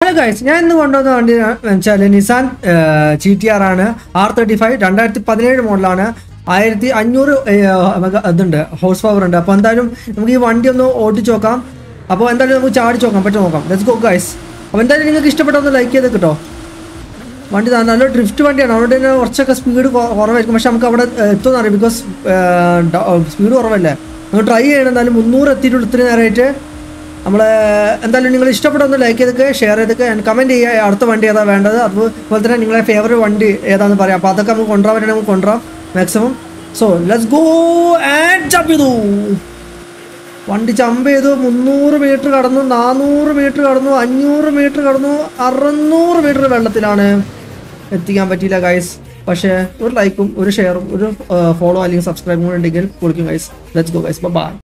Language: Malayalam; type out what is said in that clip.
ഹലോ ഗൈസ് ഞാൻ ഇന്ന് കൊണ്ടുവന്ന വണ്ടി വെച്ചാൽ നിസാൻ ജി ടി ആർ ആണ് ആർ തേർട്ടി ഫൈവ് രണ്ടായിരത്തി പതിനേഴ് മോഡലാണ് ആയിരത്തി അഞ്ഞൂറ് ഇതുണ്ട് ഹോഴ്സ് പവർ ഉണ്ട് അപ്പോൾ എന്തായാലും നമുക്ക് ഈ വണ്ടി ഒന്ന് ഓടിച്ച് നോക്കാം അപ്പോൾ എന്തായാലും നമുക്ക് ചാടിച്ച് നോക്കാം പറ്റും നോക്കാം ലെറ്റ്സ് ഗോ ഗൈസ് അപ്പോൾ എന്തായാലും നിങ്ങൾക്ക് ഇഷ്ടപ്പെട്ട ഒന്ന് ലൈക്ക് ചെയ്ത് കിട്ടോ വണ്ടി ന- നല്ല ഡ്രിഫ്റ്റ് വണ്ടിയാണ് അതുകൊണ്ട് തന്നെ കുറച്ചൊക്കെ സ്പീഡ് കുറവായിരിക്കും പക്ഷെ നമുക്ക് അവിടെ എത്തുമെന്ന് അറിയാം ബിക്കോസ് സ്പീഡ് കുറവല്ലേ നമുക്ക് ട്രൈ ചെയ്യണം എന്തായാലും മുന്നൂറ് എത്തിയിട്ടുള്ളൂ ഇത്രയും നേരമായിട്ട് നമ്മൾ എന്തായാലും നിങ്ങൾ ഇഷ്ടപ്പെട്ട ഒന്ന് ലൈക്ക് ചെയ്തൊക്കെ ഷെയർ ചെയ്തൊക്കെ കമൻറ്റ് ചെയ്യുക അടുത്ത വണ്ടി ഏതാ വേണ്ടത് അതുപോലെ തന്നെ നിങ്ങളെ ഫേവറേറ്റ് വണ്ടി ഏതാന്ന് പറയാം അപ്പോൾ അതൊക്കെ നമുക്ക് കൊണ്ടുവരാൻ പറ്റണേ നമുക്ക് കൊണ്ടുവരാം maximum so let's go and jump ചെയ്തു വണ്ടി ജമ്പ് ചെയ്തു മുന്നൂറ് മീറ്റർ കടന്നു നാനൂറ് മീറ്റർ കടന്നു അഞ്ഞൂറ് മീറ്റർ കടന്നു അറുന്നൂറ് മീറ്റർ വെള്ളത്തിലാണ് എത്തിക്കാൻ പറ്റിയില്ല ഗൈസ് പക്ഷേ ഒരു ലൈക്കും ഒരു ഷെയറും ഒരു ഫോളോ അല്ലെങ്കിൽ സബ്സ്ക്രൈബും കൂടെ ഉണ്ടെങ്കിൽ കൊടുക്കും guys let's go guys by